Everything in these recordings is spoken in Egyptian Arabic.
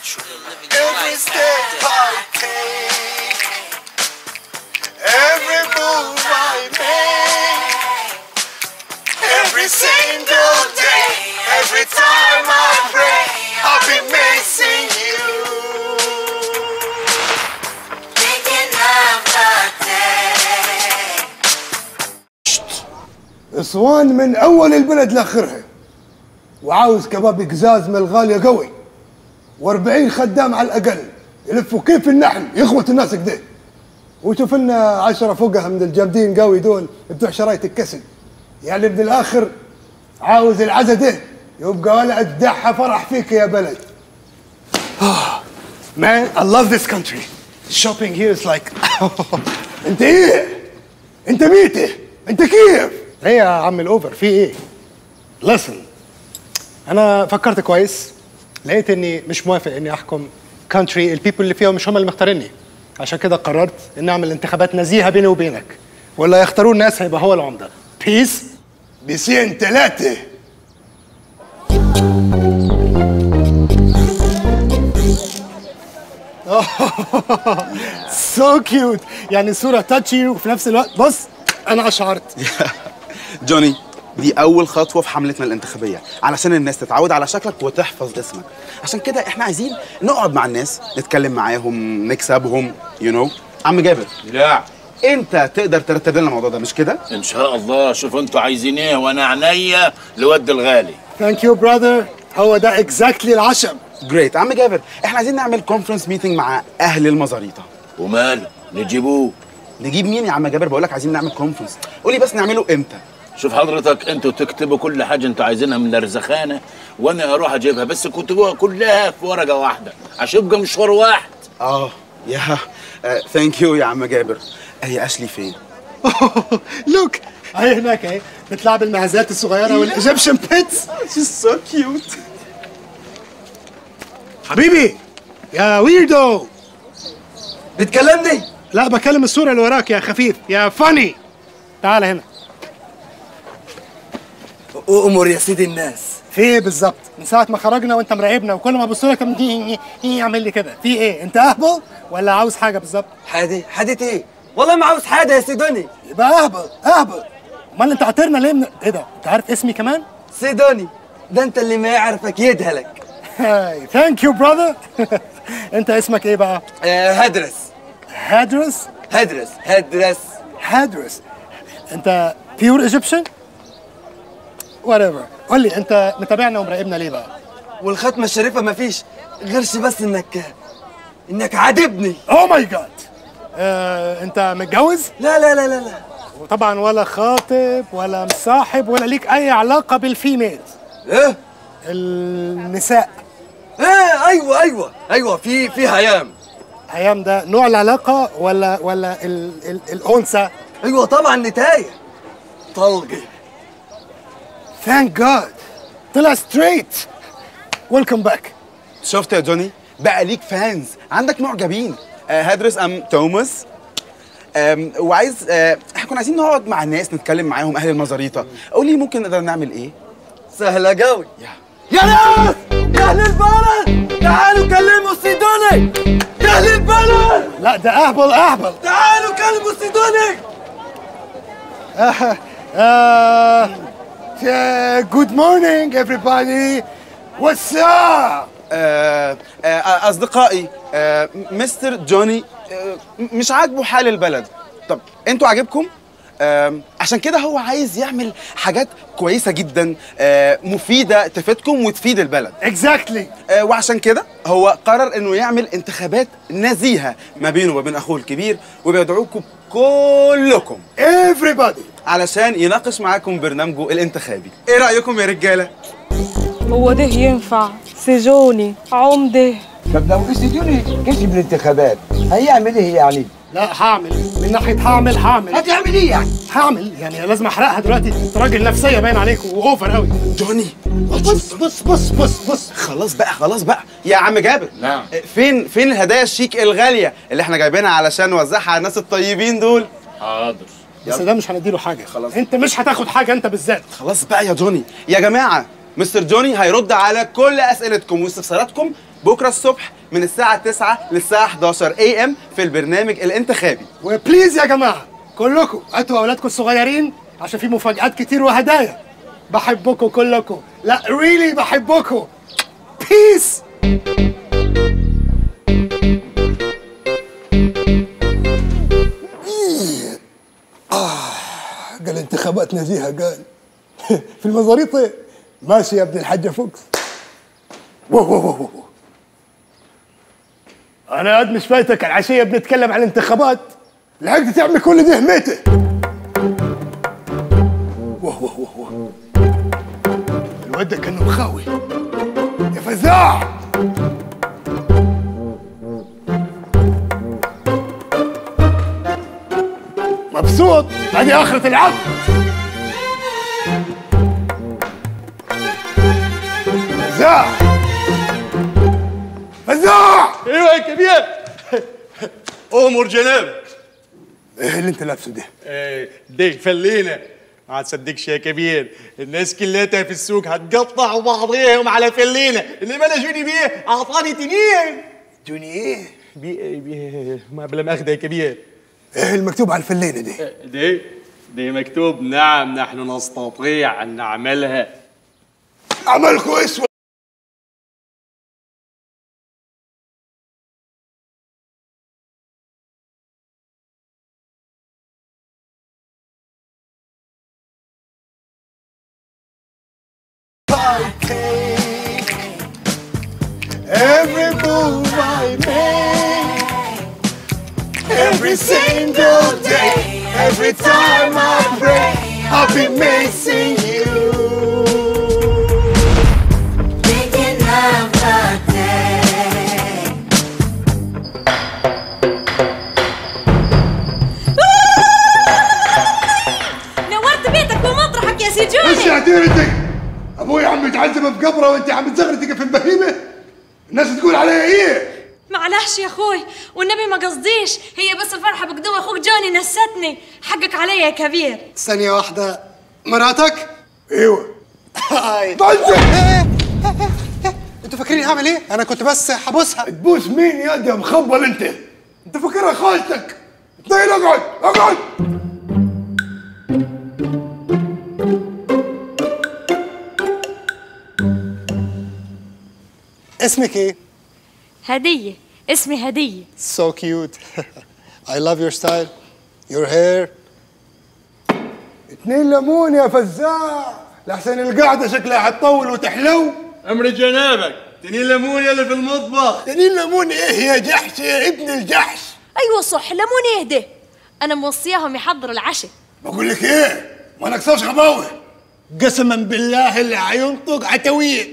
Every step I take, every move I make, every single day, every time I pray, I'll be missing you. Thinking of the day. اسوان من اول البلد لاخرها وعاوز كباب قزاز من الغاليه قوي و40 خدام على الاقل يلفوا كيف النحل يخوت الناس كده وشوف لنا عشرة فوقها من الجامدين قوي دول بتوع شرايط الكسل يعني من الاخر عاوز العزا ده يبقى ولا اجدعها فرح فيك يا بلد Man, I love this country. Shopping here is like انت ايه؟ انت ميته؟ انت كيف؟ ايه يا عم الاوفر في ايه؟ listen انا فكرت كويس لقيت اني مش موافق اني احكم كونتري البيبل اللي فيها مش هم اللي مختاريني عشان كده قررت اني اعمل انتخابات نزيهه بيني وبينك ولا يختاروا الناس هيبقى هو العمده بيس بيسين ثلاثه سو كيوت يعني صوره تاتشي وفي نفس الوقت بص انا اشعرت جوني دي أول خطوة في حملتنا الانتخابية علشان الناس تتعود على شكلك وتحفظ اسمك عشان كده احنا عايزين نقعد مع الناس نتكلم معاهم نكسبهم يو you know. عم جابر لا انت تقدر ترتب لنا الموضوع ده مش كده؟ ان شاء الله شوف انتوا عايزين ايه وانا عينيا لود الغالي ثانك يو براذر هو ده اكزاكتلي العشم جريت عم جابر احنا عايزين نعمل كونفرنس ميتنج مع اهل المزاريطه وماله نجيبوه نجيب مين يا عم جابر بقول لك عايزين نعمل كونفرنس قولي بس نعمله امتى شوف حضرتك انتوا تكتبوا كل حاجه انتوا عايزينها من الرزخانه وانا اروح اجيبها بس كتبوها كلها في ورقه واحده عشان يبقى مشوار واحد اه يا ثانك يو يا عم جابر هي اشلي فين لوك اهي هناك اهي بتلعب المهزات الصغيره والايجيبشن بيتس شيز سو كيوت حبيبي يا ويردو بتكلمني؟ لا بكلم الصوره اللي وراك يا خفيف يا فاني تعال هنا أؤمر يا سيدي الناس في ايه بالظبط من ساعه ما خرجنا وانت مراقبنا وكل ما ابص لك يعمل لي كده في ايه انت اهبل ولا عاوز حاجه بالظبط حادي حادي ايه؟ والله ما عاوز حاجة يا سيدوني يبقى اهبل اهبل امال انت عطرنا ليه من ايه ده انت عارف اسمي كمان سيدوني ده انت اللي ما يعرفك يدهلك هاي ثانك يو براذر انت اسمك ايه بقى آه هدرس هادرس هدرس هدرس هادرس انت بيور ايجيبشن وات ايفر قول لي انت متابعنا ومراقبنا ليه بقى والختمة الشريفة ما فيش غيرش بس انك انك عاجبني اوه ماي جاد انت متجوز لا لا لا لا لا وطبعا ولا خاطب ولا مصاحب ولا ليك اي علاقه بالفيميل ايه النساء ايه ايوه ايوه ايوه في في هيام ايام ده نوع العلاقه ولا ولا ال ال الانثى ايوه طبعا نتايه طلقي ثانك جاد طلع ستريت ويلكم باك شفت يا جوني بقى ليك فانز عندك معجبين آه هدرس ام توماس آم، وعايز آه، احنا كنا عايزين نقعد مع الناس نتكلم معاهم اهل المزاريطه قولي ممكن نقدر نعمل ايه سهلة قوي يا يا ناس يا اهل البلد تعالوا كلموا سيدوني يا اهل البلد لا ده اهبل اهبل تعالوا كلموا سيدوني جود مورنينج everybody واتس اب آه، آه، اصدقائي آه، مستر جوني آه، مش عاجبه حال البلد طب انتوا عاجبكم آم، عشان كده هو عايز يعمل حاجات كويسه جدا آه، مفيده تفيدكم وتفيد البلد اكزاكتلي آه، وعشان كده هو قرر انه يعمل انتخابات نزيهه ما بينه وما بين اخوه الكبير وبيدعوكم كلكم everybody علشان يناقش معاكم برنامجه الانتخابي ايه رايكم يا رجاله هو ده ينفع سجوني عمده طب لو استديوني كسب الانتخابات هيعمل ايه يعني؟ لا هعمل من ناحيه هعمل هعمل هتعمل ايه يعني؟ هعمل يعني لازم احرقها دلوقتي انت راجل نفسيه باين عليك واوفر قوي جوني بص بص بص بص بص خلاص بقى خلاص بقى يا عم جابر نعم. فين فين الهدايا الشيك الغاليه اللي احنا جايبينها علشان نوزعها على الناس الطيبين دول حاضر بس ده مش هنديله حاجه خلاص. انت مش هتاخد حاجه انت بالذات خلاص بقى يا جوني يا جماعه مستر جوني هيرد على كل اسئلتكم واستفساراتكم بكره الصبح من الساعه 9 للساعه 11 اي ام في البرنامج الانتخابي وبليز يا جماعه كلكم هاتوا اولادكم الصغيرين عشان في مفاجآت كتير وهدايا بحبكم كلكم لا ريلي بحبكم بيس قال انتخابات نزيهه قال في المزاريطه ماشي يا ابن الحاجه فوكس وو وو وو وو. انا قد مش فايتك العشيه بنتكلم عن الانتخابات لحقت تعمل كل ده هميته واه واه واه واه. الواد ده كان مخاوي يا فزاع مبسوط هذه اخرة العقد فزاع فزاع ايوه يا كبير امر جناب ايه اللي انت لابسه ده إيه، دي فلينا ما تصدقش يا كبير الناس كلها في السوق هتقطع بعضيهم على فلينه اللي ما جوني بيه اعطاني تنين جوني ايه بي بي ما بلا ماخذه يا كبير ايه المكتوب على الفلينه دي دي دي مكتوب نعم نحن نستطيع ان نعملها عملكم اسود Every move I make, every single day, every time I pray, I'll be missing you. Thinking of the day. نورت بيتك بمطرحك يا سي بس جوني يا ديرتك ابوي عم يتعذب في قبره وانت عم تزغرتك في البهيمه الناس تقول عليها ايه معلش يا اخوي والنبي ما قصديش هي بس الفرحه بقدوم اخوك جوني نستني حقك علي يا كبير ثانيه واحده مراتك ايوه هاي انتوا فاكرين هعمل ايه؟ انا كنت بس حبوسها تبوس مين يا دي يا مخبل انت انت فاكرها خالتك طيب اقعد اقعد اسمك ايه؟ هديه اسمي هديه So cute. I love your style. Your hair. اتنين ليمون يا فزاع لحسن القعده شكلها حتطول وتحلو امر جنابك تنين ليمون يلي في المطبخ اتنين ليمون ايه يا جحش يا ابن الجحش ايوه صح لمون يهدي انا موصياهم يحضروا العشاء بقول لك ايه ما نكسرش غباوه قسما بالله اللي حينطق عتويه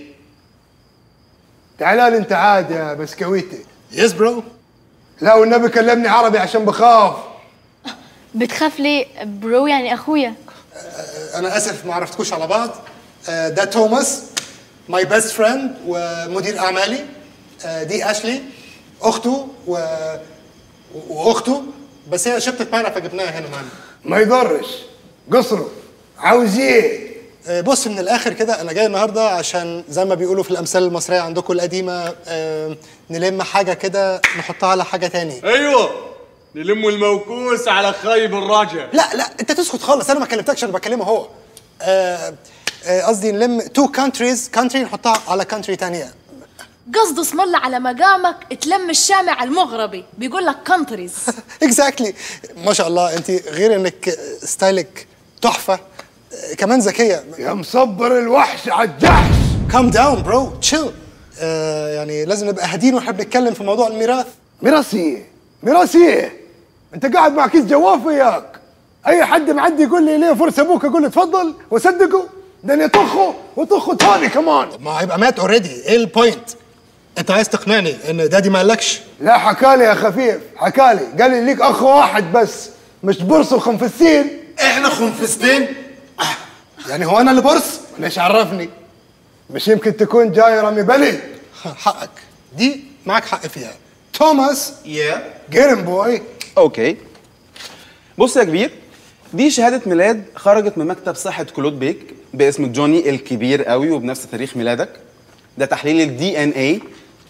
تعال انت عاد يا بسكويتي Yes bro. لا والنبي كلمني عربي عشان بخاف بتخاف ليه برو يعني اخويا انا اسف ما عرفتكوش على بعض. آه، ده توماس ماي بيست فريند ومدير اعمالي. آه، دي اشلي اخته و... واخته بس هي شبتت معنا فجبناها هنا معنا. ما يضرش قصره عاوز ايه آه، بص من الاخر كده انا جاي النهارده عشان زي ما بيقولوا في الامثال المصريه عندكم القديمه آه، نلم حاجه كده نحطها على حاجه تاني ايوه نلموا الموكوس على خايب الرجا لا لا انت تسكت خالص انا ما كلمتكش انا بكلمه هو آه، آه، قصدي نلم تو كانتريز كانتري نحطها على كانتري تانية قصده اسم الله على مقامك تلم الشامع المغربي بيقول لك كونتريز اكزاكتلي ما شاء الله انت غير انك ستايلك تحفه آه، كمان ذكيه يا مصبر الوحش على الجحش كام داون برو تشيل يعني لازم نبقى هادين واحنا بنتكلم في موضوع الميراث ميراث ايه ميراث ايه انت قاعد مع كيس جواف وياك اي حد معدي يقول لي ليه فرصه ابوك اقول له اتفضل واصدقه ده أنا يطخه وطخه تاني كمان ما هيبقى مات اوريدي ايه البوينت انت عايز تقنعني ان دادي ما قالكش لا حكالي يا خفيف حكالي قال لي ليك اخ واحد بس مش برص وخنفسين احنا خنفسين يعني هو انا اللي برص ليش عرفني مش يمكن تكون جاي رامي بلد حقك دي معاك حق فيها توماس يا جيرن بوي اوكي بص يا كبير دي شهادة ميلاد خرجت من مكتب صحة كلود بيك باسم جوني الكبير قوي وبنفس تاريخ ميلادك ده تحليل الدي ان اي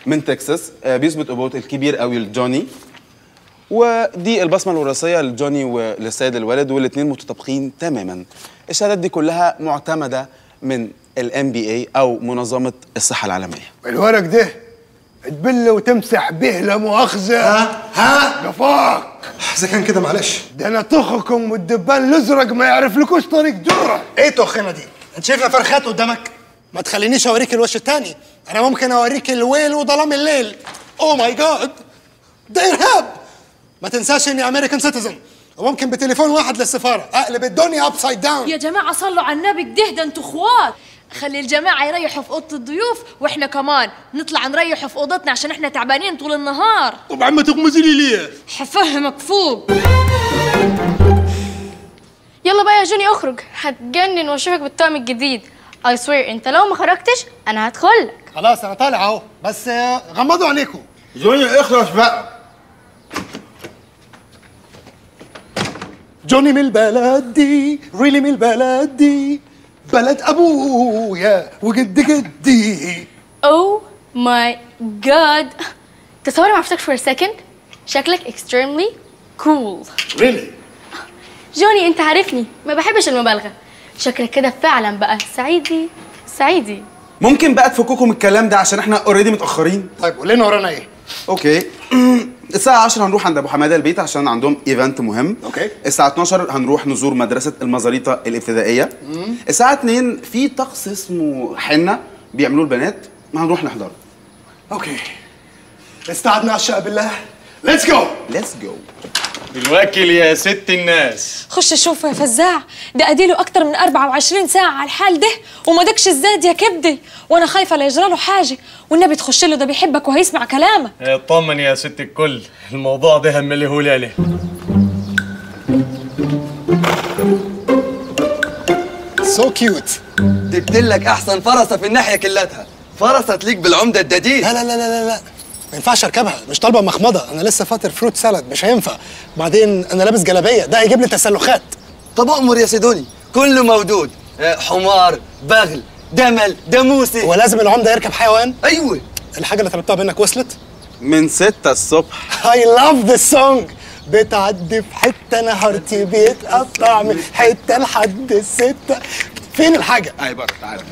من تكساس آه، بيثبت ابوه الكبير قوي لجوني ودي البصمه الوراثيه لجوني وللسيد الوالد والاثنين متطابقين تماما الشهادات دي كلها معتمده من الام بي اي او منظمه الصحه العالميه الورق ده تبل وتمسح به لا مؤاخذة ها ها قفاك اذا كان كده معلش ده انا طخكم والدبان الازرق ما يعرف لكوش طريق جرة ايه تخنا دي انت شايفنا فرخات قدامك ما تخلينيش اوريك الوش التاني انا ممكن اوريك الويل وظلام الليل اوه ماي جاد ده ارهاب ما تنساش اني امريكان سيتيزن وممكن بتليفون واحد للسفاره اقلب الدنيا ابسايد داون يا جماعة صلوا على النبي كده ده انتوا اخوات خلي الجماعة يريحوا في أوضة الضيوف واحنا كمان نطلع نريحوا في أوضتنا عشان احنا تعبانين طول النهار طبعا ما تغمزي لي ليه حفهمك فوق يلا بقى يا جوني اخرج هتجنن واشوفك بالطقم الجديد I swear انت لو ما خرجتش انا هدخلك خلاص انا طالع اهو بس آه، غمضوا عينيكم جوني اخلص بقى جوني من البلد دي ريلي من البلد دي بلد ابويا وجد جدي Oh my god تصور ما عرفتك for a second شكلك extremely cool ريلي جوني انت عارفني ما بحبش المبالغة شكلك كده فعلا بقى سعيدي سعيدي ممكن بقى تفككم من الكلام ده عشان احنا اوريدي متاخرين طيب قول لنا ورانا ايه اوكي الساعة 10 هنروح عند ابو حماده البيت عشان عندهم ايفنت مهم أوكي. الساعة 12 هنروح نزور مدرسة المزاريطة الابتدائية الساعة 2 في طقس اسمه حنة بيعملوه البنات هنروح نحضره اوكي استعدنا عشاء بالله ليتس جو ليتس جو بالوكل يا ست الناس خش شوف يا فزاع ده اديله اكتر من 24 ساعة على الحال ده وما دكش الزاد يا كبدي وانا خايفة لا يجرى له حاجة والنبي تخش له ده بيحبك وهيسمع كلامك اطمن يا ست الكل الموضوع ده همليه لي عليه سو كيوت جبت لك احسن فرسه في الناحيه كلتها فرسه تليق بالعمده الدديد لا لا لا لا لا ما ينفعش اركبها مش طالبه مخمضه انا لسه فاطر فروت سالاد مش هينفع بعدين انا لابس جلابيه ده هيجيب لي تسلخات طب امر يا سيدوني كله موجود آه، حمار بغل دمل داموسي ولازم العمده يركب حيوان ايوه الحاجه اللي طلبتها منك وصلت من 6 الصبح I love this song بتعدي في حته نهارتي بيتقطع من حته لحد السته فين الحاجه؟ اي بره تعالى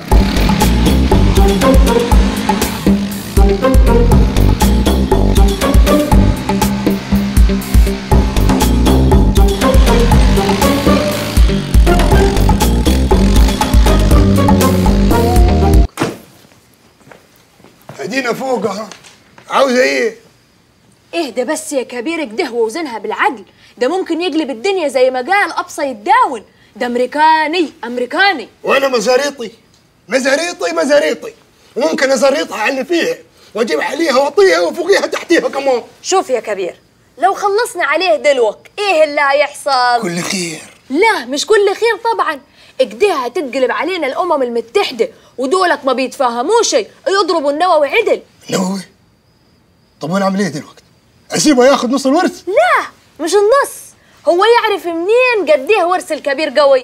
ادينا فوق اهو عاوزه ايه؟ اهدى بس يا كبير كده ووزنها بالعدل ده ممكن يقلب الدنيا زي ما قال ابسايد داون ده امريكاني امريكاني وانا مزاريطي مزاريطي مزاريطي وممكن ازريطها على اللي فيها واجيب عليها واطيها وفوقيها تحتيها كمان شوف يا كبير لو خلصنا عليه دلوك ايه اللي هيحصل كل خير لا مش كل خير طبعا اكديها هتتقلب علينا الامم المتحده ودولك ما بيتفاهموش يضربوا النووي عدل نووي طب وانا اعمل ايه دلوقتي؟ اسيبه ياخذ نص الورث؟ لا مش النص هو يعرف منين قد ايه ورث الكبير قوي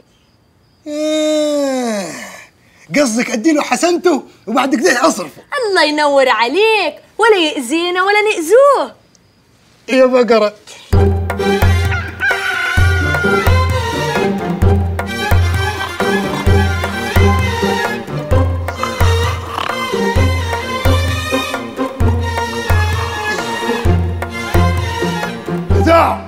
آه، قصدك اديله حسنته وبعد كده اصرفه الله ينور عليك ولا يأذينا ولا نأذوه يا بقرة بتاع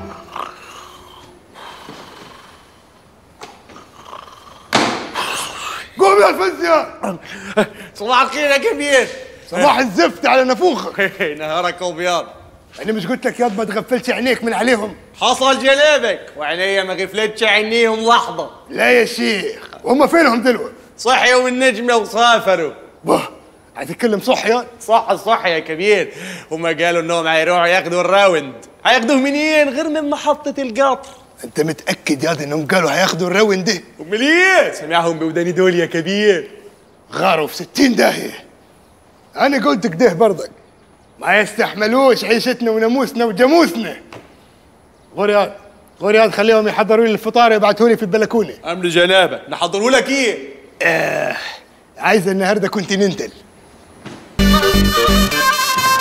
قوم يا الفزيان صباح الخير يا كبير صباح الزفت على نفوخك نهارك ابيض انا مش قلت لك ياض ما تغفلش عينيك من عليهم حصل جلابك وعينيا ما غفلتش عينيهم لحظه لا يا شيخ وهم فينهم دلوقتي صحيوا من النجمه وسافروا باه هتتكلم صح يا صح صح يا كبير هما قالوا انهم هيروحوا ياخدوا الراوند هياخدوه منين غير من محطه القطر انت متاكد يا انهم قالوا هياخدوا الراوند دي امال ايه سامعهم بوداني دول يا كبير غاروا في ستين داهيه انا قلت كده برضك ما يستحملوش عيشتنا وناموسنا وجاموسنا غريان غريان خليهم يحضروا لي الفطار يبعتوا لي في البلكونه امر جنابك نحضروا لك ايه آه عايز النهارده كونتيننتال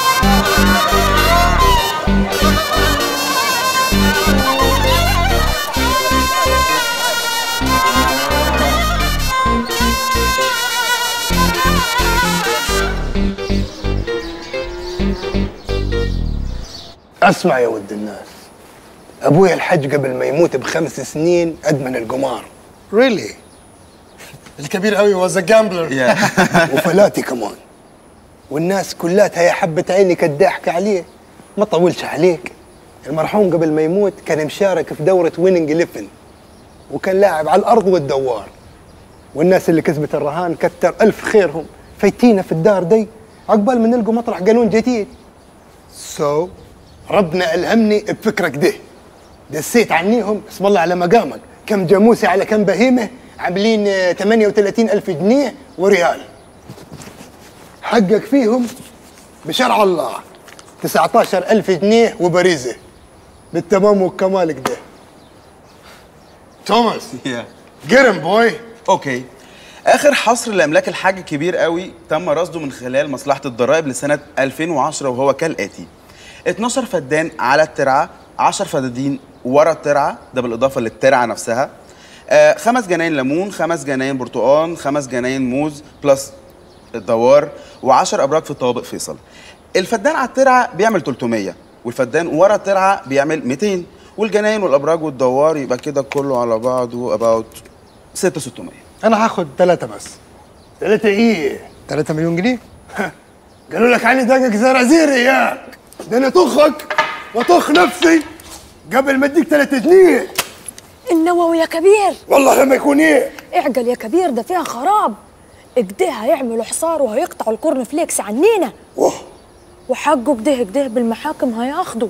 اسمع يا ود الناس ابويا الحج قبل ما يموت بخمس سنين ادمن القمار ريلي الكبير قوي واز جامبلر وفلاتي كمان والناس كلها يا حبة عينك الضحك عليه ما طولش عليك المرحوم قبل ما يموت كان مشارك في دورة ويننج ليفن وكان لاعب على الأرض والدوار والناس اللي كسبت الرهان كتر ألف خيرهم فايتينا في الدار دي عقبال ما نلقوا مطرح قانون جديد سو so, ربنا ألهمني بفكرة كده دسيت عنيهم اسم الله على مقامك كم جاموسة على كم بهيمة عاملين آه، 38 ألف جنيه وريال حقك فيهم بشرع الله 19 ألف جنيه وبريزة بالتمام والكمال كده توماس جيرم بوي اوكي اخر حصر لاملاك الحاج كبير قوي تم رصده من خلال مصلحه الضرائب لسنه 2010 وهو كالاتي 12 فدان على الترعه 10 فدادين ورا الترعه ده بالاضافه للترعه نفسها آه خمس جناين ليمون خمس جناين برتقال خمس جناين موز بلس الدوار و10 ابراج في طوابق فيصل الفدان على الترعه بيعمل 300 والفدان ورا الترعه بيعمل 200 والجناين والابراج والدوار يبقى كده كله على بعضه اباوت 6600 انا هاخد ثلاثة بس ثلاثة ايه؟ 3 مليون جنيه قالوا لك علي دقك زرازير اياك ده انا طخك وطخ نفسي قبل ما اديك ثلاثة جنيه النووي يا كبير والله لما يكون ايه؟ اعقل يا كبير ده فيها خراب كده هيعملوا حصار وهيقطعوا الكورن فليكس عنينا وحقه كده كده بالمحاكم هياخدوا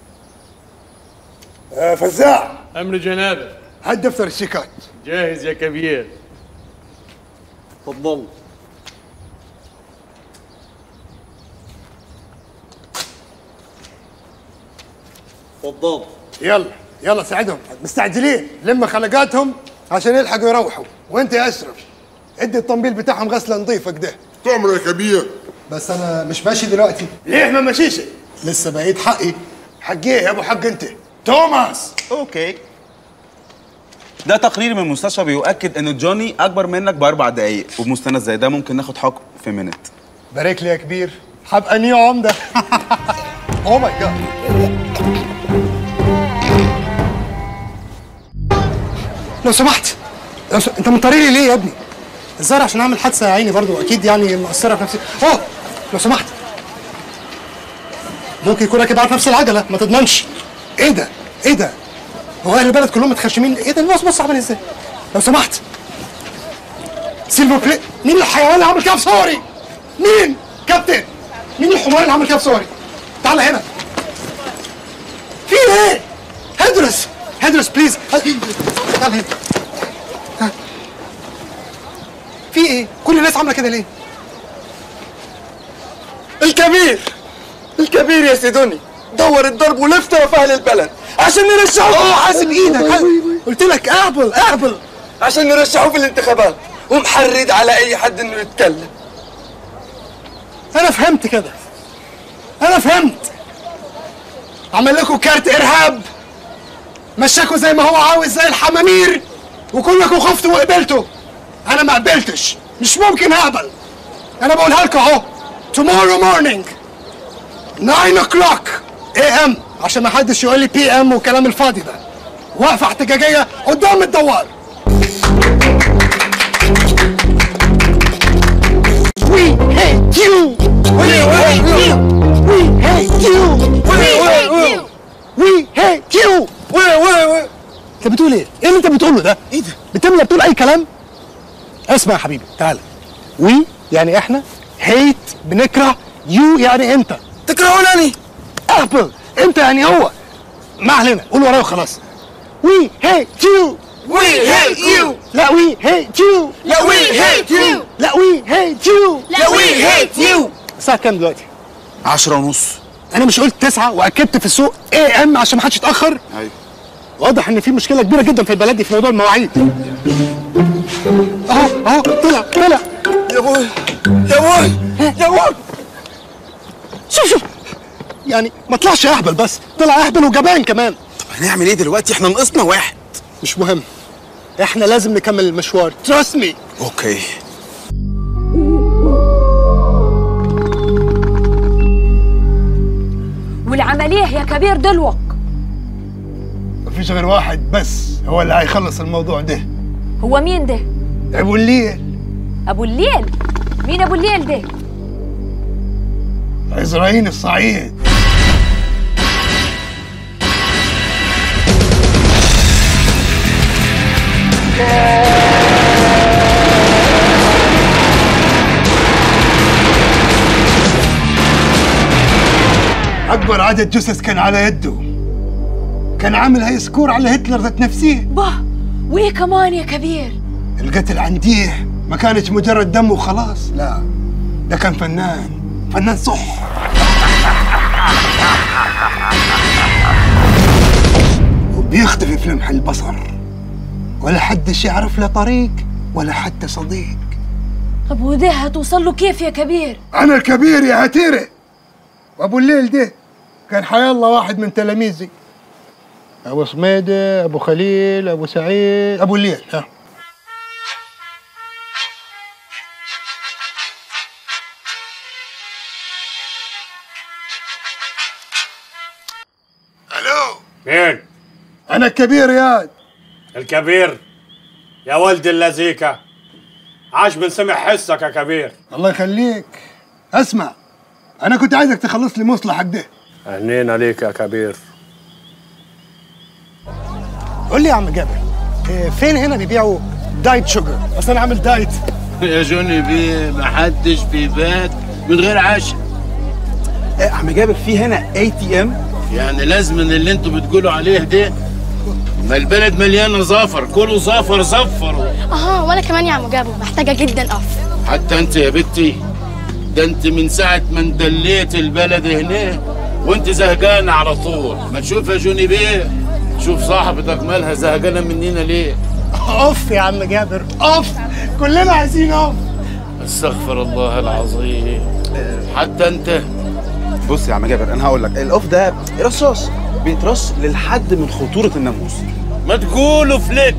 آه فزاع امر جنابه هات دفتر الشيكات جاهز يا كبير تفضل تفضل يلا يلا ساعدهم مستعجلين لما خلقاتهم عشان يلحقوا يروحوا وانت يا اشرف ادي الطنبيل بتاعهم غسله نظيفه كده تعمل يا كبير بس انا مش ماشي دلوقتي ليه ما ماشيش لسه بقيت حقي حق ايه يا ابو حق انت توماس اوكي ده تقرير من المستشفى بيؤكد ان جوني اكبر منك باربع دقايق وبمستند زي ده ممكن ناخد حكم في منت بارك لي يا كبير هبقى نيو عمده اوه ماي جاد لو سمحت لو س... انت مضطريلي ليه يا ابني؟ الظاهر عشان اعمل حادثه يا عيني برضو اكيد يعني مأثره في نفسي اوه لو سمحت ممكن يكون راكب على نفس العجله ما تضمنش ايه ده؟ ايه ده؟ هو اهل البلد كلهم متخشمين ايه ده الناس بص عامل ازاي؟ لو سمحت سيلفر بلاي مين الحيوان اللي عمل كده في صوري؟ مين؟ كابتن مين الحمار اللي عمل كده في صوري؟ تعال هنا في ايه؟ هدرس هدرس بليز تعال هنا ها. في ايه؟ كل الناس عامله كده ليه؟ الكبير الكبير يا سيدوني دور الضرب ولف في اهل البلد عشان نرشحه اه حاسب ايدك حاسب- قلت لك اعبل اعبل عشان نرشحه في الانتخابات ومحرد على اي حد انه يتكلم انا فهمت كده انا فهمت عمل لكم كارت ارهاب مشاكوا زي ما هو عاوز زي الحمامير وكلكم خفتوا وقبلتوا انا ما قبلتش مش ممكن اقبل انا بقولها لكم اهو tomorrow morning 9 o'clock am عشان ما حدش يقول لي بي ام والكلام الفاضي ده واقفه احتجاجيه قدام الدوار We hate you! We hate you! We hate you! We hate you! We hate you! وي وي وي انت بتقول ايه؟ ايه اللي انت بتقوله ده؟ ايه ده؟ بتملى بتقول اي كلام؟ اسمع يا حبيبي تعالى وي يعني احنا هيت بنكره يو يعني انت تكرهونني ابل انت يعني هو ما علينا قول ورايا وخلاص وي هيت يو We hate you. لا وي هيت يو لا, we hate you. لا وي هيت يو لا, we hate you. الساعة كام دلوقتي؟ 10 ونص انا مش قلت تسعة واكدت في السوق اي ام عشان ما حدش يتاخر ايوه واضح ان في مشكله كبيره جدا في البلد دي في موضوع المواعيد اهو اهو طلع طلع يا بوي يا بوي يا بوي شوف شوف يعني ما طلعش اهبل بس طلع اهبل وجبان كمان هنعمل ايه دلوقتي احنا ناقصنا واحد مش مهم احنا لازم نكمل المشوار trust me اوكي والعمليه يا كبير دلوك مفيش غير واحد بس هو اللي هيخلص الموضوع ده هو مين ده ابو الليل ابو الليل مين ابو الليل ده عزرائيل الصعيد أكبر عدد جثث كان على يده كان عامل هاي سكور على هتلر ذات نفسه با وايه كمان يا كبير القتل عنديه ما كانت مجرد دم وخلاص لا ده كان فنان فنان صح وبيختفي في لمح البصر ولا حدش يعرف له طريق ولا حتى صديق طب وده هتوصل له كيف يا كبير أنا الكبير يا هتيرة وأبو الليل ده كان حيا الله واحد من تلاميذي أبو صميدة أبو خليل أبو سعيد أبو الليل ها ألو مين؟ أنا الكبير ياد الكبير يا ولد اللذيكة عاش من سمع حسك يا كبير الله يخليك اسمع انا كنت عايزك تخلص لي مصلحك ده هنينا ليك يا كبير قول لي يا عم جابر إيه، فين هنا بيبيعوا دايت شوجر اصل انا عامل دايت يا جوني بيه محدش بيبات من غير عشاء إيه عم جابر في هنا اي تي ام يعني لازم ان اللي انتوا بتقولوا عليه ده ما البلد مليانه زفر كله زفر زفر اها وانا كمان يا عم جابو محتاجه جدا اقف حتى انت يا بنتي ده انت من ساعه ما اندليت البلد هنا وانت زهقانه على طول ما تشوف يا جوني بيه شوف صاحبتك مالها زهقانه مننا ليه اوف يا عم جابر اوف كلنا عايزين اوف استغفر الله العظيم حتى انت بص يا عم جابر انا هقول لك الاوف ده رصاص بيترص للحد من خطوره الناموس ما تقولوا فلت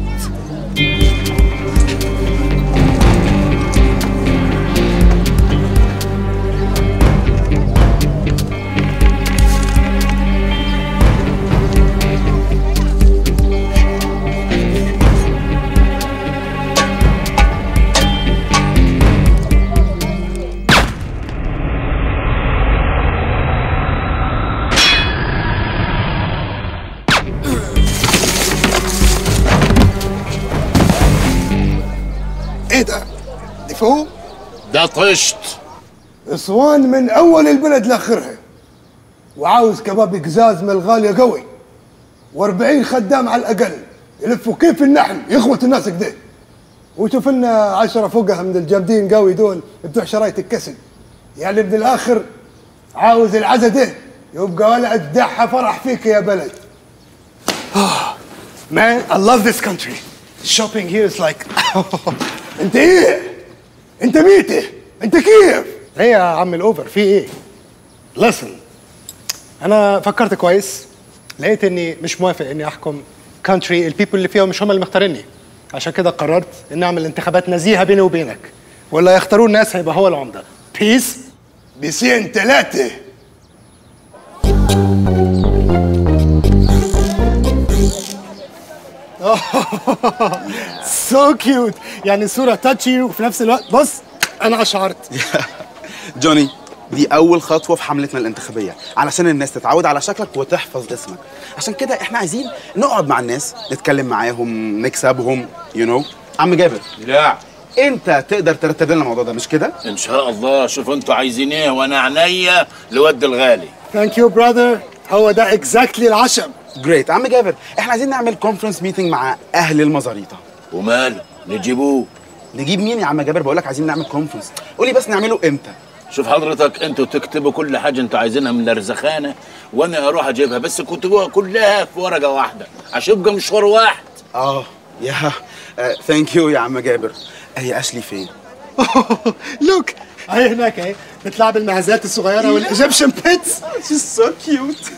ايه ده؟ دي فوق؟ ده طشت اسوان من اول البلد لاخرها وعاوز كباب قزاز من الغاليه قوي و40 خدام على الاقل يلفوا كيف النحل يخوت الناس كده وشوف لنا عشرة فقهاء من الجامدين قوي دول بتوع شرايط الكسل يعني من الاخر عاوز العزا ده يبقى ولد دحى فرح فيك يا بلد Man, I love this country. Shopping here is like انت ايه؟ انت ميته؟ انت كيف؟ ايه يا عم الاوفر في ايه؟ listen انا فكرت كويس لقيت اني مش موافق اني احكم كونتري البيبل اللي فيها مش هم اللي مختاريني عشان كده قررت اني اعمل انتخابات نزيهه بيني وبينك ولا يختارون الناس هيبقى هو العمده بيس بيسين ثلاثه سو كيوت يعني صوره تاتشي وفي نفس الوقت بص انا اشعرت جوني دي اول خطوه في حملتنا الانتخابيه علشان الناس تتعود على شكلك وتحفظ اسمك عشان كده احنا عايزين نقعد مع الناس نتكلم معاهم نكسبهم يو you نو know. عم جابر لا انت تقدر ترتب لنا الموضوع ده مش كده ان شاء الله شوف انتوا عايزين ايه وانا عينيا لود الغالي ثانك يو براذر هو ده اكزاكتلي العشم جريت عم جابر احنا عايزين نعمل كونفرنس ميتنج مع اهل المزاريطه وماله نجيبوه نجيب مين يا عم جابر بقول لك عايزين نعمل كونفرنس قولي بس نعمله امتى شوف حضرتك انتوا تكتبوا كل حاجه انتوا عايزينها من الرزخانه وانا اروح اجيبها بس كتبوها كلها في ورقه واحده عشان يبقى مشوار واحد اه يا ثانك يو يا عم جابر هي اشلي فين لوك اهي هناك اهي بتلعب المعزات الصغيره والايجيبشن بيتس شيز سو كيوت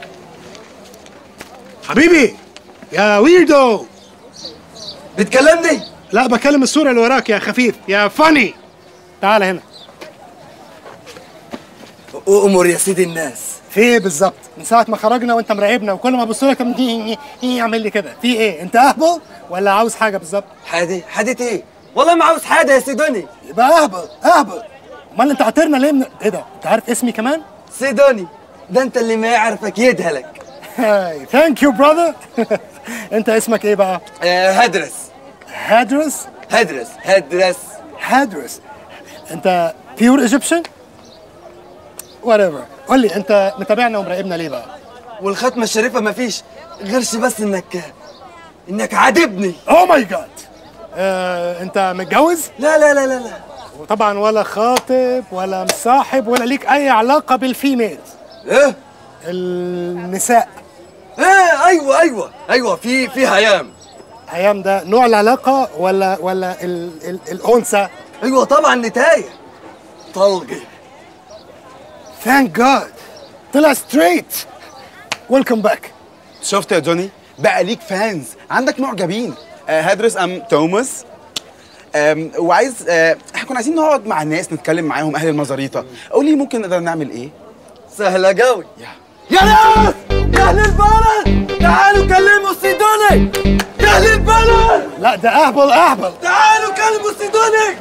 حبيبي يا ويردو بتكلمني لا بكلم الصوره اللي وراك يا خفيف يا فاني تعال هنا وامور يا سيدي الناس في ايه بالظبط من ساعه ما خرجنا وانت مراقبنا وكل ما ابص لك يعمل لي كده في ايه انت اهبل ولا عاوز حاجه بالظبط حادي حادي ايه والله ما عاوز حاجه يا سيدوني يبقى اهبل اهبل امال انت عطرنا ليه من ايه ده انت عارف اسمي كمان سيدوني ده انت اللي ما يعرفك يدهلك هاي ثانك يو براذر انت اسمك ايه بقى آه هدرس هادرس هدرس هدرس هادرس انت بيور ايجيبشن وات ايفر قول لي انت متابعنا ومراقبنا ليه بقى والختمه الشريفه ما فيش غيرش بس انك انك عاجبني اوه ماي جاد انت متجوز لا لا لا لا لا وطبعا ولا خاطب ولا مصاحب ولا ليك اي علاقه بالفيميل ايه النساء ايه ايوه ايوه ايوه في في هيام هيام ده نوع العلاقه ولا ولا ال ال الانثى ايوه طبعا نتايه طلقي ثانك جاد طلع ستريت ويلكم باك شفت يا جوني بقى ليك فانز عندك معجبين آه هدرس ام توماس آم، وعايز آه، احنا كنا عايزين نقعد مع الناس نتكلم معاهم اهل المزاريطه قولي ممكن نقدر نعمل ايه سهله قوي يا ناس يا اهل البلد تعالوا كلموا سيدوني يا اهل البلد لا ده اهبل اهبل تعالوا كلموا سيدوني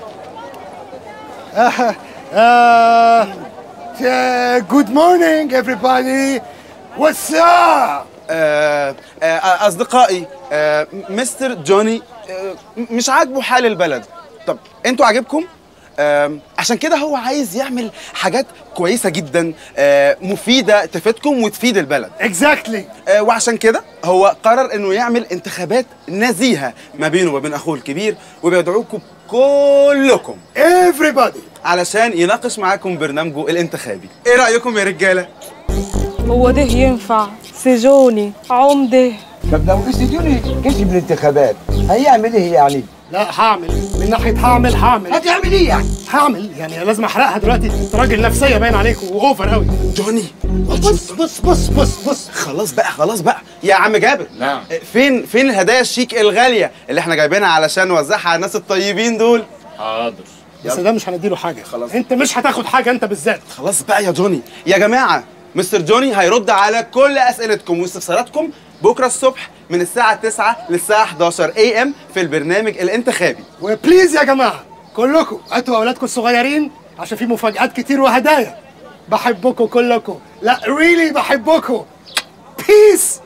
جود مورنينج everybody واتس اب آه، آه، اصدقائي آه، مستر جوني آه، مش عاجبه حال البلد طب انتوا عاجبكم آم، عشان كده هو عايز يعمل حاجات كويسه جدا آه، مفيده تفيدكم وتفيد البلد اكزاكتلي آه، وعشان كده هو قرر انه يعمل انتخابات نزيهه ما بينه وبين اخوه الكبير وبيدعوكم كلكم everybody علشان يناقش معاكم برنامجه الانتخابي ايه رايكم يا رجاله هو ده ينفع سجوني عمده طب لو سيدوني كسب الانتخابات هيعمل ايه يعني؟ لا هعمل من ناحيه هعمل هعمل هتعمل ايه يعني؟ هعمل يعني لازم احرقها دلوقتي انت راجل نفسيه باين عليك واوفر قوي جوني بص بص بص بص بص خلاص بقى خلاص بقى يا عم جابر نعم فين فين الهدايا الشيك الغاليه اللي احنا جايبينها علشان نوزعها على الناس الطيبين دول حاضر بس ده مش هنديله حاجه خلاص انت مش هتاخد حاجه انت بالذات خلاص بقى يا جوني يا جماعه مستر جوني هيرد على كل اسئلتكم واستفساراتكم بكره الصبح من الساعه 9 للساعه 11 اي ام في البرنامج الانتخابي وبليز يا جماعه كلكم هاتوا اولادكم الصغيرين عشان في مفاجآت كتير وهدايا بحبكم كلكم لا ريلي بحبكم بيس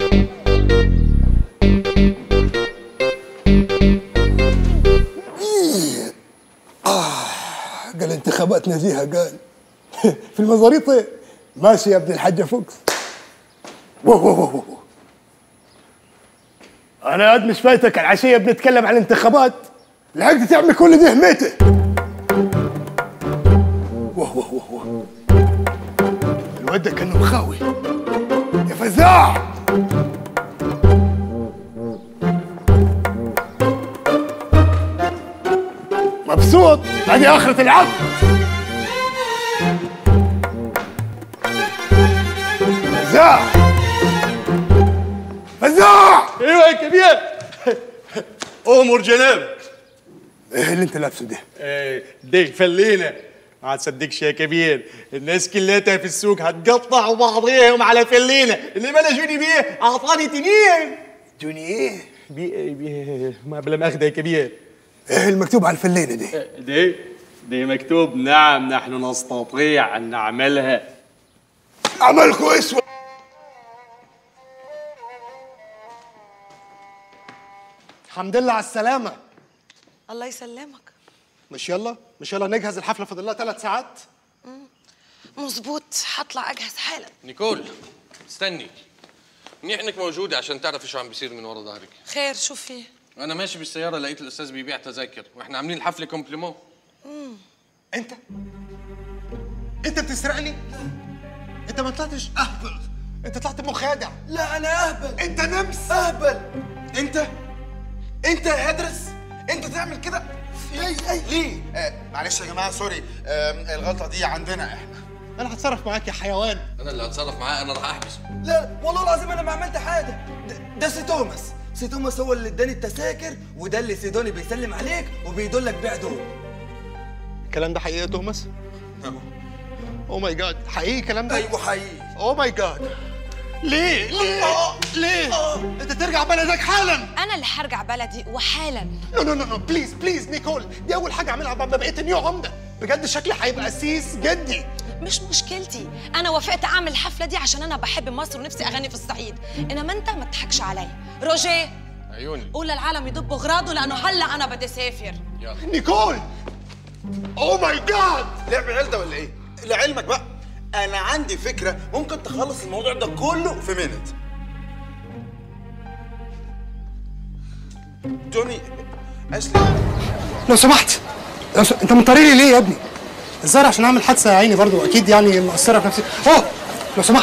قال انتخابات نزيهة قال في المزاريط إيه؟ ماشي يا ابن الحاجة فوكس وو وو وو وو. انا قد مش فايتك العشية بنتكلم عن الانتخابات لحقت تعمل كل ده هميته ووه ووه ووه ووه. الواد ده كان مخاوي يا فزاع مبسوط ادي اخرة العقد فزاع فزاع ايوه يا كبير امر جناب ايه اللي انت لابسه ده؟ إيه، دي فلينا ما تصدقش يا كبير الناس كلها في السوق هتقطع بعضيهم على فلينه اللي ما جوني بيه اعطاني تنين جوني ايه؟ بي بي ما بلا ماخذه يا كبير ايه المكتوب على الفلينه دي؟ دي دي مكتوب نعم نحن نستطيع ان نعملها عملكم اسود الحمد لله على السلامة الله يسلمك مش يلا مش يلا نجهز الحفلة فاضل لها ثلاث ساعات مظبوط هطلع اجهز حالا نيكول استني منيح انك موجوده عشان تعرفي شو عم بيصير من ورا ظهرك خير شو في انا ماشي بالسياره لقيت الاستاذ بيبيع تذاكر واحنا عاملين الحفله كومبليمون مم. انت انت بتسرقني انت ما طلعتش اهبل انت طلعت مخادع لا انا اهبل انت نمس اهبل انت انت يا هدرس انت تعمل كده ليه آه معلش يا جماعه سوري آه الغلطه دي عندنا احنا انا هتصرف معاك يا حيوان انا اللي هتصرف معاه انا راح احبسه لا والله العظيم انا ما عملت حاجه ده, ده سي توماس سي توماس هو اللي اداني التذاكر وده اللي سيدوني بيسلم عليك وبيدلك بيع دول الكلام ده حقيقي يا توماس او ماي جاد حقيقي الكلام ده ايوه حقيقي او ماي جاد ليه ليه ليه انت ترجع بلدك حالا انا اللي هرجع بلدي وحالا نو نو نو نو بليز بليز نيكول دي اول حاجه اعملها بعد ما بقيت نيو عمده بجد شكلي هيبقى سيس جدي مش مشكلتي انا وافقت اعمل الحفله دي عشان انا بحب مصر ونفسي اغني في الصعيد انما انت ما تضحكش عليا روجيه عيوني قول للعالم يضبوا غراضه لانه هلا انا بدي اسافر يلا نيكول او ماي جاد لعب عيال ده ولا ايه؟ لعلمك بقى انا عندي فكره ممكن تخلص الموضوع ده كله في مينت جوني اشلي لو سمحت لو س... انت مضطر لي ليه يا ابني الظاهر عشان اعمل حادثه يا عيني برضو اكيد يعني مؤثره في نفسي اوه لو سمحت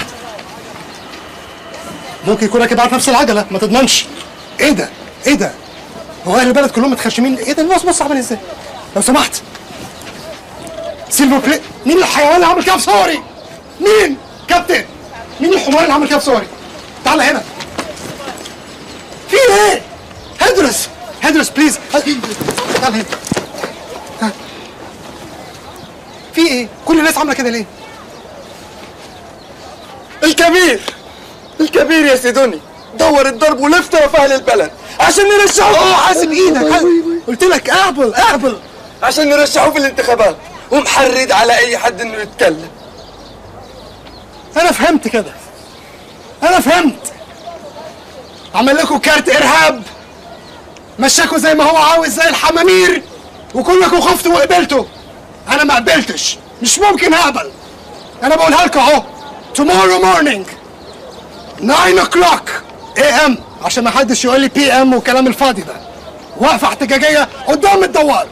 ممكن يكون راكب على نفس العجله ما تضمنش ايه ده ايه ده هو اهل البلد كلهم متخشمين ايه ده الناس بص عامل ازاي لو سمحت سيلفر بلاي مين الحيوان اللي عمل كده في صوري مين كابتن مين الحمار اللي عمل كده في صوري تعال هنا في ايه هدرس هدرس بليز تعال هنا ها. في ايه كل الناس عامله كده ليه الكبير الكبير يا سيدوني دور الضرب ولف طرف اهل البلد عشان نرشحه اه حاسب ايدك قلت لك اعبل اعبل عشان نرشحه في الانتخابات ومحرد على اي حد انه يتكلم انا فهمت كده انا فهمت عمل لكم كارت ارهاب مشاكوا زي ما هو عاوز زي الحمامير وكلكم خفتوا وقبلتوا انا ما قبلتش مش ممكن اقبل انا بقولها لكم اهو tomorrow morning 9 o'clock am عشان ما حدش يقول لي بي ام والكلام الفاضي ده واقفه احتجاجيه قدام الدوار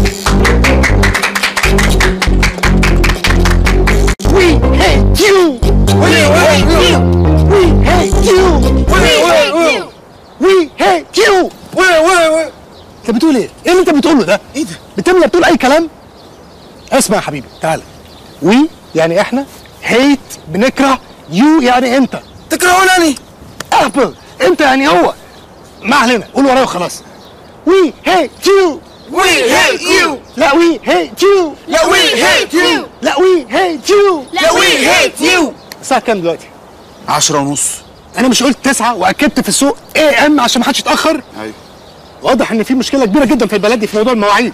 We hate you! We hate you! We hate you! We hate you! We hate you! وي وي وي انت بتقول ايه؟ ايه اللي انت بتقوله ده؟ ايه ده؟ بتملى بتقول اي كلام؟ اسمع يا حبيبي تعالى وي يعني احنا هيت بنكره يو يعني انت تكرهونني ابل انت يعني هو ما علينا قول ورايا وخلاص وي هيت يو We hate you. لا وي هيت يو لا we hate you. لا وي هيت يو لا we hate you. الساعة كام دلوقتي؟ عشرة ونص أنا مش قلت تسعة وأكدت في السوق اي ام عشان ما حدش يتأخر؟ ايوه واضح إن في مشكلة كبيرة جدا في البلد دي في موضوع المواعيد.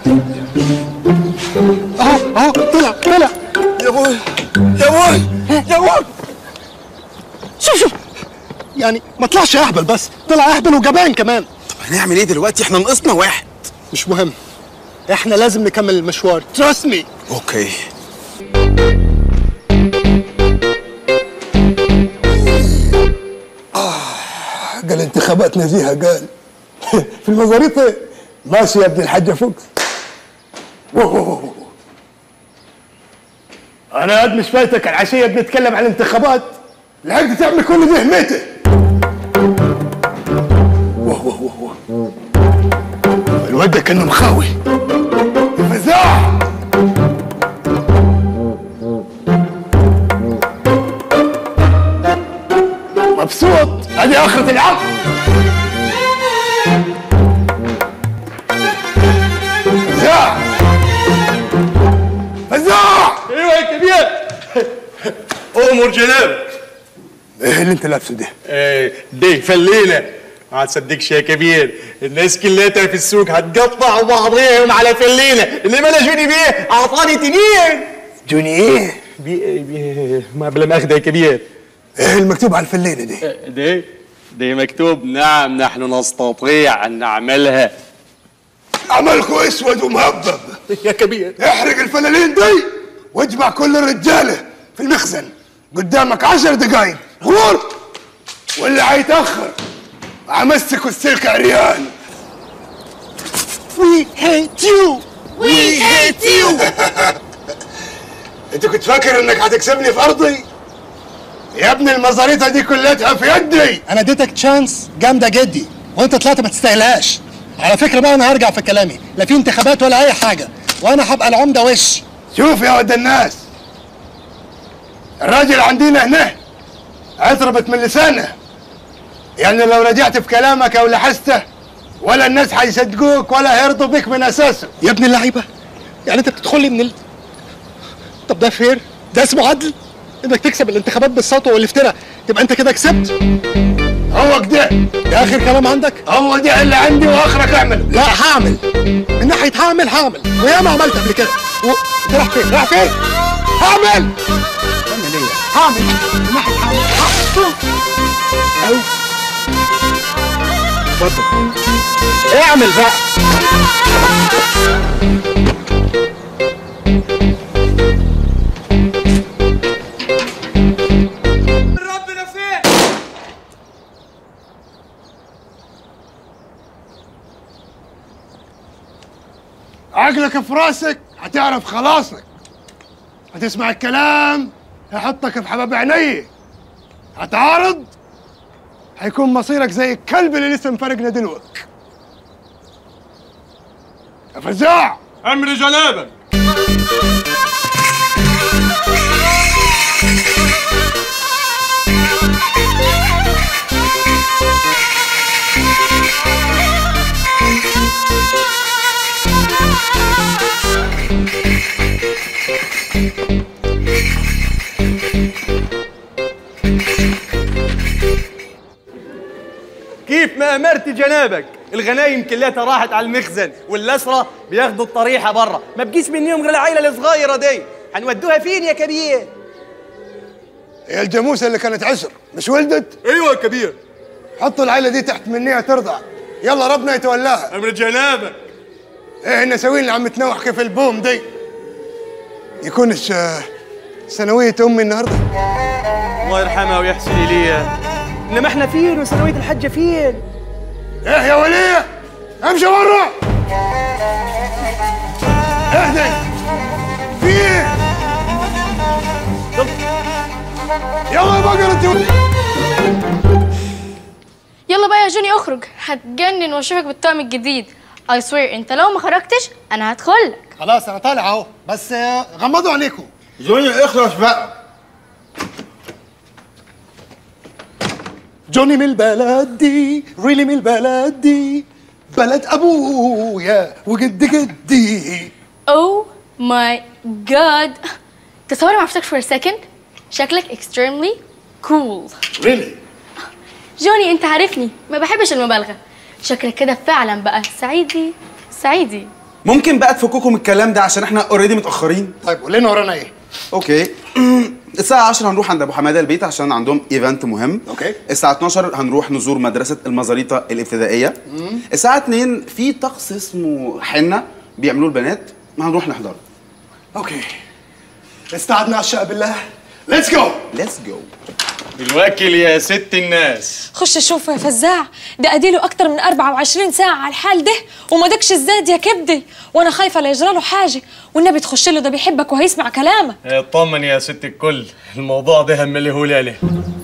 أهو أهو طلع طلع يا بوي يا بوي يا بوي شوف شوف يعني ما طلعش أهبل بس طلع أهبل وجبان كمان. طب هنعمل ايه دلوقتي احنا ناقصنا واحد مش مهم احنا لازم نكمل المشوار trust me اوكي قال انتخابات نزيهة قال في المزاريطة ماشي يا ابن الحاجة فوكس انا قد مش فايتك العشية بنتكلم عن الانتخابات لحقت تعمل كل ده هميته الواد ده كانه مخاوي فزاع مبسوط ادي اخرة العقل فزاع فزاع ايوه يا كبير امر جناب ايه اللي انت لابسه ده؟ ايه دي فلينا ما تصدقش يا كبير الناس كلها في السوق هتقطع بعضيهم على فلينا اللي ما جوني بيه اعطاني تنين جوني ايه؟ بي بي ما بلا ماخذ يا كبير ايه المكتوب على الفلينة دي؟ دي دي مكتوب نعم نحن نستطيع ان نعملها عملكم اسود ومهبب يا كبير احرق الفلالين دي واجمع كل الرجاله في المخزن قدامك عشر دقايق غور واللي هيتاخر امسكوا السلك عريان We hate you We hate you. انت كنت فاكر انك هتكسبني في ارضي يا ابني المزاريطه دي كلها في يدي انا اديتك تشانس جامده جدي وانت طلعت ما تستاهلهاش على فكره بقى انا هرجع في كلامي لا في انتخابات ولا اي حاجه وانا هبقى العمده وش شوف يا ود الناس الراجل عندنا هنا اتربت من لسانه يعني لو رجعت في كلامك او لحسته ولا الناس هيصدقوك ولا هيرضوا بك من اساسه يا ابن اللعيبه يعني انت بتدخل لي من ال... طب ده فير ده اسمه عدل انك تكسب الانتخابات بالسطو والافتراء تبقى انت كده كسبت هو كده ده اخر كلام عندك هو ده اللي عندي واخرك اعمل لا هعمل من ناحيه هعمل هعمل وياما عملت قبل كده و... انت رايح فين رايح فين هعمل اعمل ايه هعمل من ناحيه هعمل هعمل. أو. اتفضل اعمل بقى ربنا فين عقلك في راسك هتعرف خلاصك هتسمع الكلام هيحطك في حباب عيني هتعارض هيكون مصيرك زي الكلب اللي لسه مفرقنا دلوك يا فزاع امر جنابك كيف ما امرت جنابك الغنايم كلها راحت على المخزن والاسرى بياخدوا الطريحه برا ما بقيش منهم غير العيله الصغيره دي هنودوها فين يا كبير هي الجاموسه اللي كانت عشر مش ولدت ايوه يا كبير حطوا العيله دي تحت منيها ترضع يلا ربنا يتولاها امر جنابك ايه نسوي اللي عم تنوح كيف البوم دي يكونش آه، سنويه امي النهارده الله يرحمها ويحسن اليها انما احنا فين وثانويه الحجه فين ايه يا وليه امشي برا اهدي في ايه يلا يا بقرة انت يلا بقى يا جوني اخرج هتجنن واشوفك بالطقم الجديد I swear انت لو ما خرجتش انا هدخلك خلاص انا طالع اهو بس آه، غمضوا عينيكم جوني اخلص بقى جوني من البلد دي ريلي من البلد دي بلد ابويا وجد جدي Oh my god تصور ما عرفتك for a second شكلك extremely cool ريلي جوني انت عارفني ما بحبش المبالغة شكلك كده فعلا بقى سعيدي سعيدي ممكن بقى تفككم من الكلام ده عشان احنا اوريدي متاخرين طيب قول لنا ورانا ايه اوكي الساعة 10 هنروح عند ابو حماده البيت عشان عندهم ايفنت مهم اوكي الساعة 12 هنروح نزور مدرسة المزاريطة الابتدائية الساعة 2 في طقس اسمه حنة بيعملوه البنات هنروح نحضره اوكي استعدنا على الشقه بالله ليتس جو ليتس جو بالوكل يا ست الناس خش شوفه يا فزاع ده اديله اكتر من 24 ساعه على الحال ده وما دكش الزاد يا كبدي وانا خايفه لا يجرى له حاجه والنبي تخش له ده بيحبك وهيسمع كلامك اطمن يا ست الكل الموضوع ده همليه لي عليه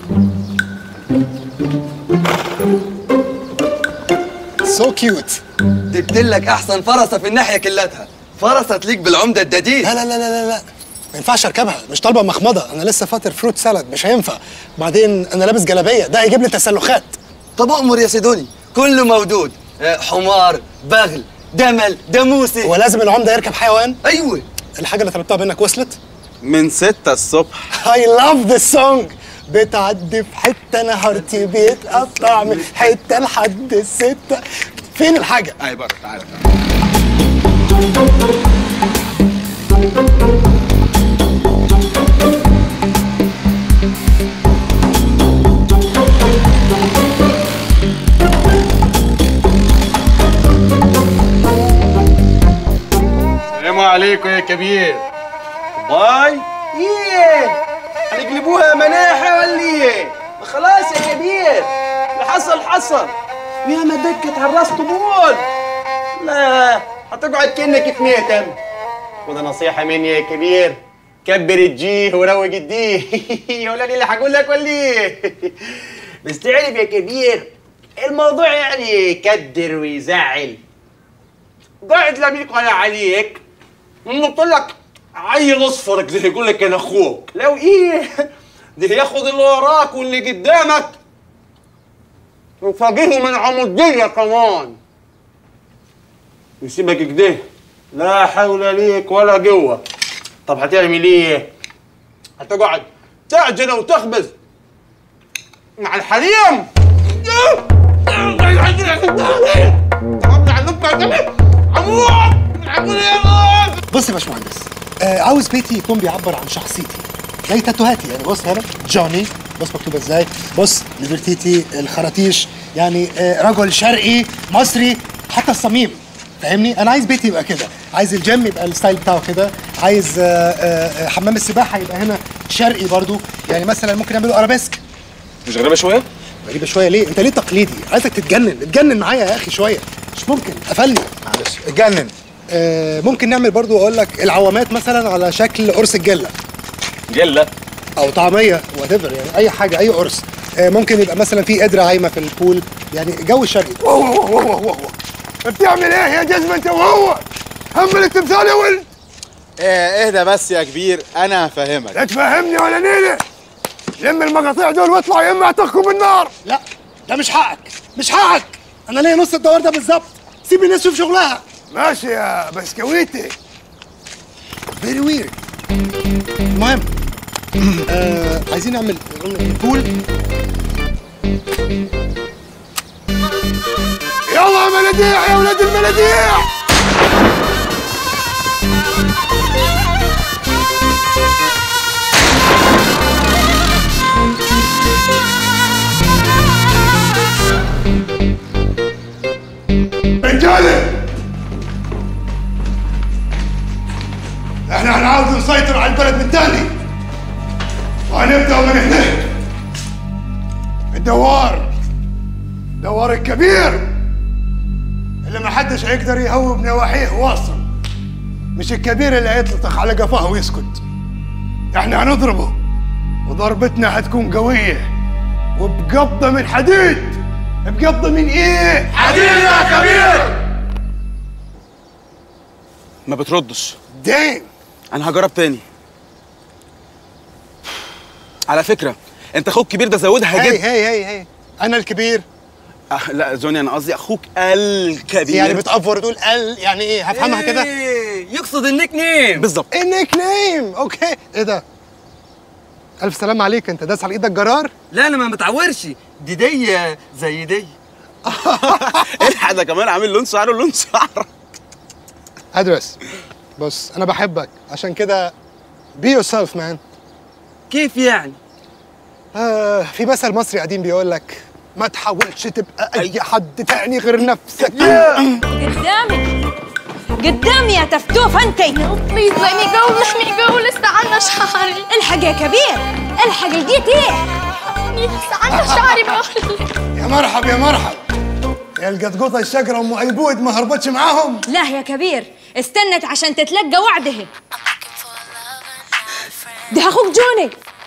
سو كيوت جبت لك احسن فرسه في الناحيه كلتها فرسه تليق بالعمده الدديد لا لا لا لا لا لا ما ينفعش اركبها مش طالبه مخمضه انا لسه فاطر فروت سالاد مش هينفع بعدين انا لابس جلابيه ده هيجيب لي تسلخات طب امر يا سيدوني كله موجود آه، حمار بغل دمل داموسي ولازم العمده يركب حيوان ايوه الحاجه اللي طلبتها منك وصلت من 6 الصبح I love this song بتعدي في حته نهارتي بيتقطع من حته لحد السته فين الحاجه؟ اي بره تعالى السلام عليكم يا كبير باي ايه هنقلبوها مناحة ولا ايه ما خلاص يا كبير اللي حصل حصل يا ما دكت على الراس طبول لا هتقعد كأنك في ميتم وده نصيحة مني يا كبير كبر الجيه وروق الديه ولا دي اللي هقول لك ولا ايه بس تعرف يا كبير الموضوع يعني يكدر ويزعل قاعد لميك ولا عليك قلت لك عيل اصفر كده يقول لك انا اخوك لو ايه ده ياخد اللي وراك واللي قدامك وفاجئه من عمودية كمان يسيبك كده لا حول ليك ولا قوة طب هتعمل ايه؟ هتقعد تعجن وتخبز مع الحريم بص يا باشمهندس آه عاوز بيتي يكون بيعبر عن شخصيتي زي تاتوهاتي يعني بص هنا جوني بص مكتوبه ازاي بص ليبرتيتي الخراطيش يعني آه رجل شرقي مصري حتى الصميم فاهمني انا عايز بيتي يبقى كده عايز الجيم يبقى الستايل بتاعه كده عايز آه آه آه، حمام السباحه يبقى هنا شرقي برضو يعني مثلا ممكن نعمله ارابيسك مش غريبه شويه غريبه شويه ليه انت ليه تقليدي عايزك تتجنن اتجنن معايا يا اخي شويه مش ممكن قفلني معلش اتجنن آه ممكن نعمل برضو اقول لك العوامات مثلا على شكل قرص الجله جله او طعميه وات يعني اي حاجه اي قرص آه ممكن يبقى مثلا في قدره عايمه في البول يعني جو شرقي واو واو واو واو واو بتعمل ايه يا جزمه انت وهو هم التمثال يا ولد ايه اهدى بس يا كبير انا هفهمك لا تفهمني ولا نيله لم المقاطيع دول واطلع يا اما اعتقكم بالنار لا ده مش حقك مش حقك انا ليا نص الدوار ده بالظبط سيب الناس تشوف شغلها ماشي يا بسكويتي فيري ويرد المهم آه عايزين نعمل بول يلا يا مناديع يا ولاد المناديع رجاله احنا هنعاود نسيطر على البلد من تاني وهنبدا من هنا الدوار دوار الكبير اللي ما حدش هيقدر يهوب نواحيه واصل مش الكبير اللي هيطلق على قفاه ويسكت احنا هنضربه وضربتنا هتكون قوية وبقبضة من حديد بقبضة من ايه؟ حديد يا كبير ما بتردش دايم انا هجرب تاني على فكره انت اخوك كبير ده زودها هي جدا هي هي هي انا الكبير آه لا زوني انا قصدي اخوك الكبير يعني بتأفور تقول ال يعني ايه هفهمها كده يقصد النيك نيم بالظبط النيك نيم اوكي ايه ده الف سلام عليك انت داس على ايدك جرار لا انا ما متعورش دي دي زي دي الحق ده كمان عامل لون شعره لون شعرك ادرس بص انا بحبك عشان كده بي يور سيلف مان كيف يعني آه في مثل مصري قديم بيقول لك ما تحاولش تبقى اي حد تاني غير نفسك قدامي قدامي يا تفتوف انت بليز let me go let me go لسه عنا شعري الحق يا كبير الحق لقيت ايه لسه عنا شعري بقول يا مرحب يا مرحب يا القطقوطة الشقرة ام عيبود ما هربتش معاهم لا يا كبير استنت عشان تتلقى وعده ده اخوك جوني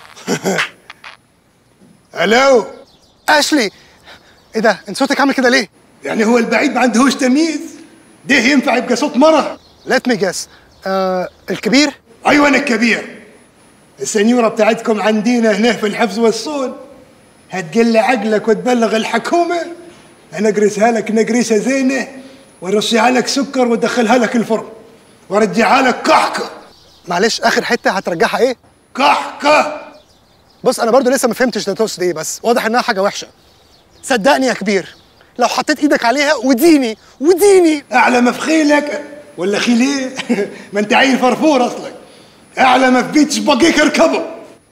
الو اشلي ايه ده انت صوتك عامل كده ليه يعني هو البعيد ما عندهوش تمييز ده ينفع يبقى صوت مرة ليت مي جس آه الكبير ايوه انا الكبير السنيورة بتاعتكم عندنا هنا في الحفظ والصون هتقل عقلك وتبلغ الحكومة انا اقرسها لك نقريسة زينة وارصيها لك سكر وادخلها لك الفرن وارجعها لك كحكة معلش اخر حته هترجعها ايه كحكة بص انا برضو لسه ما فهمتش ده تقصد ايه بس واضح انها حاجه وحشه صدقني يا كبير لو حطيت ايدك عليها وديني وديني اعلى ما في خيلك ولا خيل ايه ما انت عيل فرفور اصلك اعلى ما في بيتش بقيك اركبه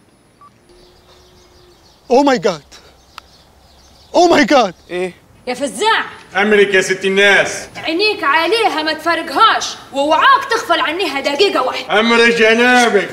او ماي جاد او ماي جاد ايه يا فزاع امرك يا ست الناس عينيك عليها ما تفرقهاش ووعاك تغفل عنها دقيقة واحدة امر جنابك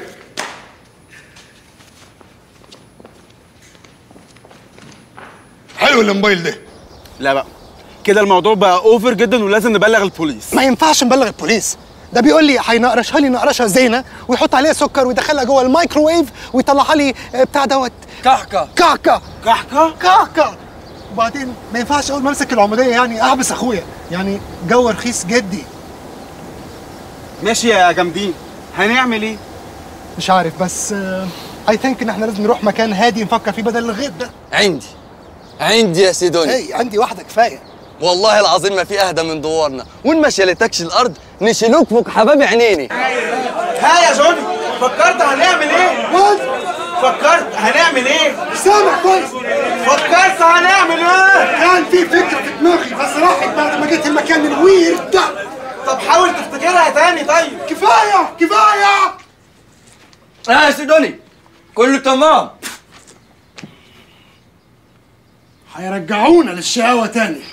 حلو الموبايل ده لا بقى كده الموضوع بقى اوفر جدا ولازم نبلغ البوليس ما ينفعش نبلغ البوليس ده بيقول لي هينقرشها لي نقرشه زينه ويحط عليها سكر ويدخلها جوه الميكروويف ويطلعها لي آه، بتاع دوت كحكه كعكه كحكه كعكه وبعدين ما ينفعش اول ما امسك العموديه يعني احبس اخويا يعني جو رخيص جدي ماشي يا جامدين هنعمل ايه مش عارف بس اي ثينك ان احنا لازم نروح مكان هادي نفكر فيه بدل الغيط ده عندي عندي يا سيدوني اي عندي واحده كفايه والله العظيم ما في اهدى من دوارنا وان ما شالتكش الارض نشيلوك فوق حباب عينيني ها يا جوني فكرت هنعمل ايه؟ فكرت هنعمل ايه؟ سامع كويس فكرت هنعمل ايه؟ كان في فكره في دماغي بس راحت بعد ما جيت المكان الويرد ده طب حاول تفتكرها تاني طيب كفايه كفايه اه يا سيدوني كله تمام هيرجعونا للشقاوة تاني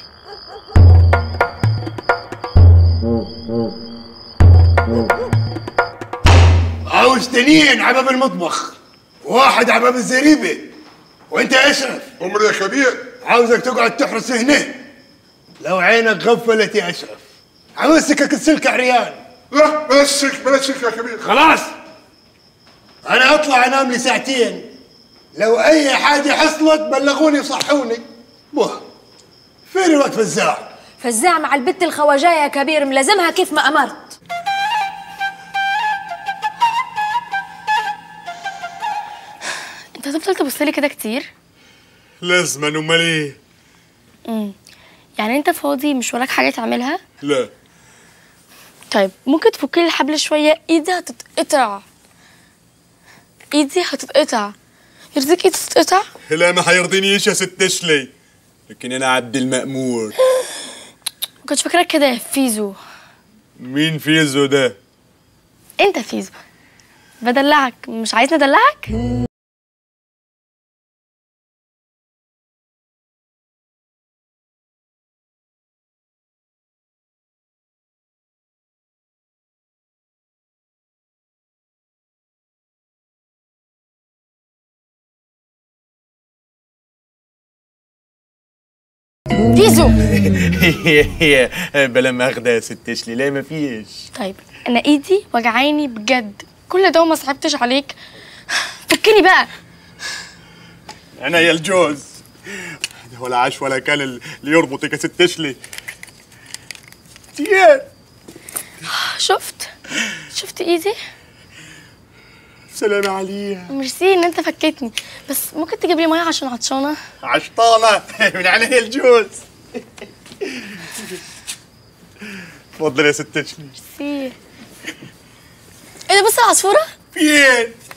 عاوز تنين على باب المطبخ واحد على باب الزريبة وانت يا اشرف عمر يا كبير عاوزك تقعد تحرس هنا لو عينك غفلت يا اشرف همسكك السلك عريان لا بلاش سلك بلاش سلك يا كبير خلاص انا اطلع انام لي ساعتين لو اي حاجه حصلت بلغوني صحوني بوه فين الوقت فزاع فزاع مع البت الخواجايه يا كبير ملازمها كيف ما امرت انت هتفضل تبص لي كده كتير لازما امال ايه امم يعني انت فاضي مش وراك حاجه تعملها لا طيب ممكن تفكي لي الحبل شويه ايدي هتتقطع ايدي هتتقطع يرضيك ايدي تتقطع لا ما حيرضينيش يا ست اشلي لكن انا عبد المأمور ما كنتش فاكراك كده يا فيزو مين فيزو ده انت فيزو بدلعك مش عايزني ادلعك فيزو بلا ماخدة يا ست اشلي لا ما فيش طيب انا ايدي وجعاني بجد كل ده وما صعبتش عليك فكني بقى انا يا الجوز ده ولا عاش ولا كان اللي يربطك يا ست اشلي تيان شفت شفت ايدي سلام عليها ميرسي ان انت فكتني بس ممكن تجيب لي ميه عشان عطشانه عشطانة من عينيا الجوز اتفضل يا ست اشلي ميرسي ايه ده بص العصفوره فين